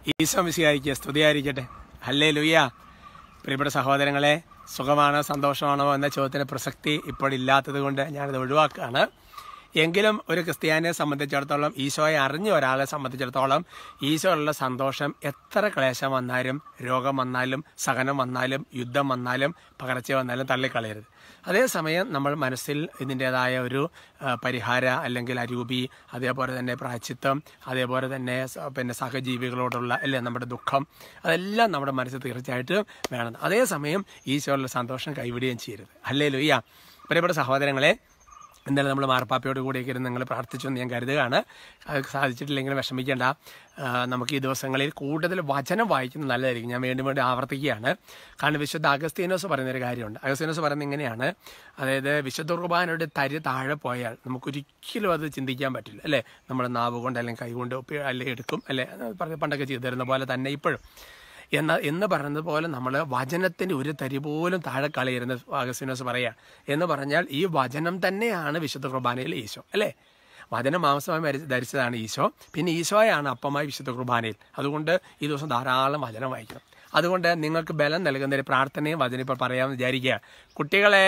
ഈശോ മിശിഹായിക്ക് സ്തുതിയായിരിക്കട്ടെ ഹല്ലേ ലുയ്യ പ്രിയപ്പെട്ട സഹോദരങ്ങളെ സുഖമാണോ സന്തോഷമാണോ എന്ന ചോദ്യത്തിന് പ്രസക്തി ഇപ്പോഴില്ലാത്തത് കൊണ്ട് ഞാനത് ഒഴിവാക്കുകയാണ് എങ്കിലും ഒരു ക്രിസ്ത്യാനിയെ സംബന്ധിച്ചിടത്തോളം ഈശോയെ അറിഞ്ഞ ഒരാളെ സംബന്ധിച്ചിടത്തോളം ഈശോയുള്ള സന്തോഷം എത്ര ക്ലേശം വന്നാലും രോഗം വന്നാലും സഹനം വന്നാലും യുദ്ധം വന്നാലും പകർച്ച വന്നാലും തള്ളിക്കളയരുത് അതേസമയം നമ്മൾ മനസ്സിൽ ഇതിൻ്റെതായ ഒരു ആ, പരിഹാര അല്ലെങ്കിൽ അരൂപി അതേപോലെ തന്നെ പ്രായച്ചിത്തം അതേപോലെ തന്നെ സ- പിന്നെ സഹജീവികളോടുള്ള അല്ലേ നമ്മുടെ ദുഃഖം അതെല്ലാം നമ്മുടെ മനസ്സിൽ തീർച്ചയായിട്ടും വേണം അതേസമയം ഈശോയുള്ള സന്തോഷം കൈവിടുകയും ചെയ്യരുത് അല്ലേ ലുയ്യ പ്രിയപ്പെട്ട സഹോദരങ്ങളെ എന്തായാലും നമ്മൾ മാർപ്പാപ്പയോട് കൂടിയൊക്കെ ഇരുന്ന് നിങ്ങൾ പ്രാർത്ഥിച്ചു എന്ന് ഞാൻ കരുതുകയാണ് അത് സാധിച്ചിട്ടില്ലെങ്കിൽ വിഷമിക്കേണ്ട ആ, നമുക്ക് ഈ ദിവസങ്ങളിൽ കൂടുതൽ വചനം വായിക്കുന്നത് നല്ലതായിരിക്കും ഞാൻ വീണ്ടും വീണ്ടും ആവർത്തിക്കുകയാണ് കാരണം വിശുദ്ധ അഗസ്തീനോസ് പറയുന്നൊരു കാര്യമുണ്ട് അഗസ്തീനോസ് പറയുന്നത് ഇങ്ങനെയാണ് അതായത് വിശുദ്ധ കുർബാനയുടെ തരി താഴെ പോയാൽ നമുക്കൊരിക്കലും അത് ചിന്തിക്കാൻ പറ്റില്ല അല്ലേ നമ്മുടെ നാവ് കൊണ്ട് അല്ലെങ്കിൽ കൈ കൊണ്ട് ഒപ്പി അല്ലെങ്കിൽ എടുക്കും അല്ലേ അത് പറഞ്ഞ പണ്ടൊക്കെ ചെയ്തു തരുന്ന പോലെ തന്നെ ഇപ്പോഴും എന്ന എന്ന് പറയുന്നത് പോലെ നമ്മൾ വചനത്തിൻ്റെ ഒരു തരി പോലും താഴെ കളയരുന്ന അഗസ്റ്റിനോസ് പറയുക എന്ന് പറഞ്ഞാൽ ഈ വചനം തന്നെയാണ് വിശുദ്ധ കുർബാനയിൽ ഈശോ അല്ലേ വചനം മാംസമായി മരി- ധരിച്ചതാണ് ഈശോ പിന്നെ ഈശോയാണ് അപ്പമായി വിശുദ്ധ കുർബാനയിൽ അതുകൊണ്ട് ഈ ദിവസം ധാരാളം വചനം വായിക്കണം അതുകൊണ്ട് നിങ്ങൾക്ക് ബലം നൽകുന്ന ഒരു പ്രാർത്ഥനയും വചനം ഇപ്പോൾ പറയാമെന്ന് വിചാരിക്കുക കുട്ടികളെ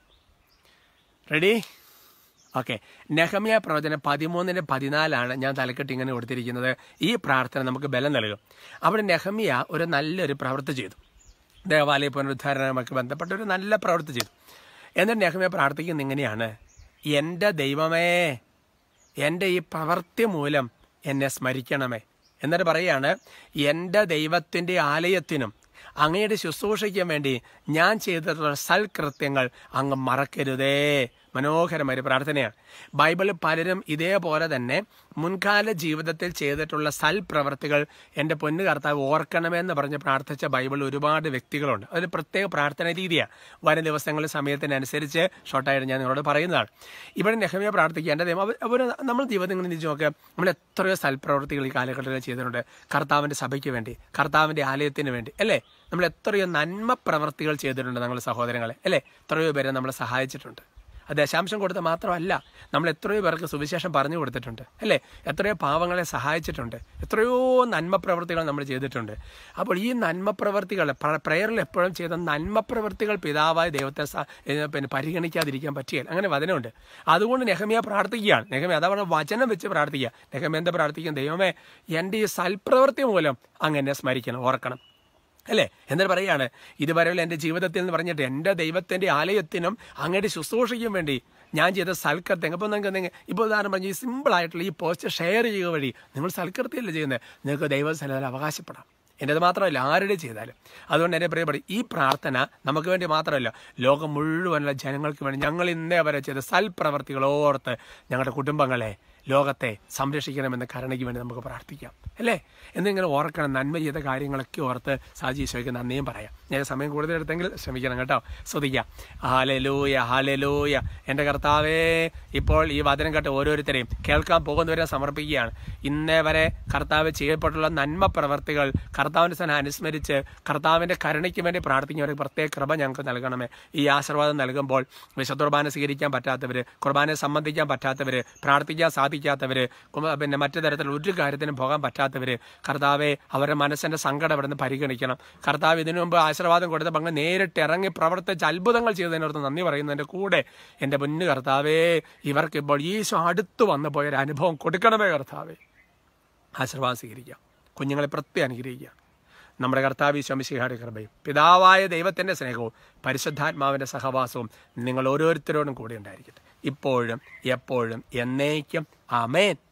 റെഡി ഓക്കെ നെഹമിയ പ്രവചനം പതിമൂന്നിന് പതിനാലാണ് ഞാൻ തലക്കെട്ട് ഇങ്ങനെ കൊടുത്തിരിക്കുന്നത് ഈ പ്രാർത്ഥന നമുക്ക് ബലം നൽകും അവിടെ നെഹമിയ ഒരു നല്ലൊരു പ്രവൃത്തി ചെയ്തു ദേവാലയ പുനരുദ്ധാരണവുമായി ബന്ധപ്പെട്ട ഒരു നല്ല പ്രവൃത്തി ചെയ്തു എന്നിട്ട് നെഹമിയ പ്രാർത്ഥിക്കുന്നത് ഇങ്ങനെയാണ് എൻ്റെ ദൈവമേ എൻ്റെ ഈ പ്രവൃത്തി മൂലം എന്നെ സ്മരിക്കണമേ എന്നിട്ട് പറയാണ് എൻ്റെ ദൈവത്തിൻ്റെ ആലയത്തിനും അങ്ങയുടെ ശുശ്രൂഷയ്ക്കും വേണ്ടി ഞാൻ ചെയ്തിട്ടുള്ള സൽകൃത്യങ്ങൾ അങ്ങ് മറക്കരുതേ മനോഹരമായ ഒരു പ്രാർത്ഥനയാണ് ബൈബിളിൽ പലരും ഇതേപോലെ തന്നെ മുൻകാല ജീവിതത്തിൽ ചെയ്തിട്ടുള്ള സൽപ്രവർത്തികൾ എൻ്റെ പൊന്നു കർത്താവ് ഓർക്കണമെന്ന് പറഞ്ഞ് പ്രാർത്ഥിച്ച ബൈബിളിൽ ഒരുപാട് വ്യക്തികളുണ്ട് അതൊരു പ്രത്യേക പ്രാർത്ഥന രീതിയാണ് വരും ദിവസങ്ങളിൽ സമയത്തിനനുസരിച്ച് ഷോർട്ടായിട്ട് ഞാൻ നിങ്ങളോട് പറയുന്നതാണ് ഇവിടെ നെഹമിയ പ്രാർത്ഥിക്കുക എൻ്റെ ദൈവം അവർ അവർ നമ്മൾ ജീവിതം ഇങ്ങനെ ചിന്തിച്ച് നോക്കുക നമ്മൾ എത്രയോ സൽപ്രവർത്തികൾ ഈ കാലഘട്ടത്തിൽ ചെയ്തിട്ടുണ്ട് കർത്താവിൻ്റെ സഭയ്ക്ക് വേണ്ടി കർത്താവിൻ്റെ ആലയത്തിന് വേണ്ടി അല്ലേ നമ്മൾ എത്രയോ നന്മ പ്രവർത്തികൾ ചെയ്തിട്ടുണ്ട് ഞങ്ങളുടെ സഹോദരങ്ങളെ അല്ലേ എത്രയോ പേരെ നമ്മളെ സഹായിച്ചിട്ടുണ്ട് അത് ദശാംശം കൊടുത്ത് മാത്രമല്ല നമ്മൾ എത്രയോ പേർക്ക് സുവിശേഷം പറഞ്ഞു കൊടുത്തിട്ടുണ്ട് അല്ലേ എത്രയോ പാവങ്ങളെ സഹായിച്ചിട്ടുണ്ട് എത്രയോ നന്മ പ്രവൃത്തികൾ നമ്മൾ ചെയ്തിട്ടുണ്ട് അപ്പോൾ ഈ നന്മ പ്രവൃത്തികൾ പ്രയറിൽ എപ്പോഴും ചെയ്ത നന്മ പ്രവൃത്തികൾ പിതാവായ ദൈവത്തെ സ- ഏ, പിന്നെ പരിഗണിക്കാതിരിക്കാൻ പറ്റിയാൽ അങ്ങനെ വചനമുണ്ട് അതുകൊണ്ട് നെഹമിയ പ്രാർത്ഥിക്കുകയാണ് നെഹമിയ അതാ പറഞ്ഞ വചനം വെച്ച് പ്രാർത്ഥിക്കുക നെഹമിയ എന്താ പ്രാർത്ഥിക്കും ദൈവമേ എൻ്റെ ഈ സൽപ്രവൃത്തി മൂലം അങ്ങനെ സ്മരിക്കണം ഓർക്കണം അല്ലേ എന്നിട്ട് പറയാണ് ഇതുവരെയുള്ള എൻ്റെ ജീവിതത്തിൽ എന്ന് പറഞ്ഞിട്ട് എൻ്റെ ദൈവത്തിൻ്റെ ആലയത്തിനും അങ്ങയുടെ ശുശ്രൂഷയ്ക്കും വേണ്ടി ഞാൻ ചെയ്ത സൽക്കൃത്യം അപ്പോൾ നിങ്ങൾക്ക് നിങ്ങൾ ഇപ്പോൾ ഉദാഹരണം പറഞ്ഞ് ഈ സിമ്പിളായിട്ടുള്ള ഈ പോസ്റ്റ് ഷെയർ ചെയ്യുക വഴി നിങ്ങൾ സൽക്കൃത്യമല്ലേ ചെയ്യുന്നത് നിങ്ങൾക്ക് ദൈവസ്ഥലത്തിൽ അവകാശപ്പെടാം എൻ്റെത് മാത്രമല്ല ആരുടെ ചെയ്താലും അതുകൊണ്ട് എൻ്റെ പ്രിയപ്പെട്ട ഈ പ്രാർത്ഥന നമുക്ക് വേണ്ടി മാത്രമല്ല ലോകം മുഴുവനുള്ള ജനങ്ങൾക്ക് വേണ്ടി ഞങ്ങൾ ഇന്നേ വരെ ചെയ്ത സൽപ്രവർത്തികൾ ഓർത്ത് ഞങ്ങളുടെ കുടുംബങ്ങളെ ലോകത്തെ സംരക്ഷിക്കണമെന്ന കരുണയ്ക്ക് വേണ്ടി നമുക്ക് പ്രാർത്ഥിക്കാം അല്ലേ എന്നിങ്ങനെ ഓർക്കണം നന്മ ചെയ്ത കാര്യങ്ങളൊക്കെ ഓർത്ത് സാജി ഈശോയ്ക്ക് നന്ദിയും പറയാം ഞാൻ സമയം കൂടുതലെടുത്തെങ്കിൽ ശ്രമിക്കണം കേട്ടോ ശ്രദ്ധിക്കാം ഹാലലൂയ ഹാലലൂയ എൻ്റെ കർത്താവേ ഇപ്പോൾ ഈ വചനം കേട്ട് ഓരോരുത്തരെയും കേൾക്കാൻ പോകുന്നവരെ സമർപ്പിക്കുകയാണ് ഇന്നേ വരെ കർത്താവ് ചെയ്യപ്പെട്ടുള്ള നന്മ പ്രവർത്തികൾ കർത്താവിൻ്റെ സ്ഥാനം അനുസ്മരിച്ച് കർത്താവിൻ്റെ കരുണയ്ക്ക് വേണ്ടി പ്രാർത്ഥിക്കുന്നവർക്ക് പ്രത്യേക കൃപ ഞങ്ങൾക്ക് നൽകണമേ ഈ ആശീർവാദം നൽകുമ്പോൾ വിശുദ്ധ കുർബാന സ്വീകരിക്കാൻ പറ്റാത്തവർ കുർബാനയെ സംബന്ധിക്കാൻ പറ്റാത്തവർ പ്രാർത്ഥിക്കാൻ സാധിക്കാത്തവർ പിന്നെ മറ്റു തരത്തിൽ ഒരു കാര്യത്തിനും പോകാൻ പറ്റാത്തവർ കർത്താവെ അവരുടെ മനസ്സിൻ്റെ സങ്കടം ഇവിടെ നിന്ന് പരിഗണിക്കണം കർത്താവ് ഇതിനു മുമ്പ് ആശീർവാദം കൊടുത്തപ്പോൾ അങ്ങ് നേരിട്ട് ഇറങ്ങി പ്രവർത്തിച്ച് അത്ഭുതങ്ങൾ ചെയ്തതിനോർത്ത് നന്ദി പറയുന്നതിൻ്റെ കൂടെ എൻ്റെ പൊന്നു കർത്താവേ ഇവർക്ക് ഇപ്പോൾ ഈശോ അടുത്ത് വന്നു പോയൊരു അനുഭവം കൊടുക്കണമേ കർത്താവേ ആശീർവാദം സ്വീകരിക്കാം കുഞ്ഞുങ്ങളെ പ്രത്യേകം അനുഗ്രഹിക്കുക നമ്മുടെ കർത്താവ് ശംശിഹാരുടെ കൃപയും പിതാവായ ദൈവത്തിൻ്റെ സ്നേഹവും പരിശുദ്ധാത്മാവിൻ്റെ സഹവാസവും നിങ്ങൾ ഓരോരുത്തരോടും കൂടെ ഉണ്ടായിരിക്കട്ടെ ഇപ്പോഴും എപ്പോഴും എന്നേക്കും ആമേൻ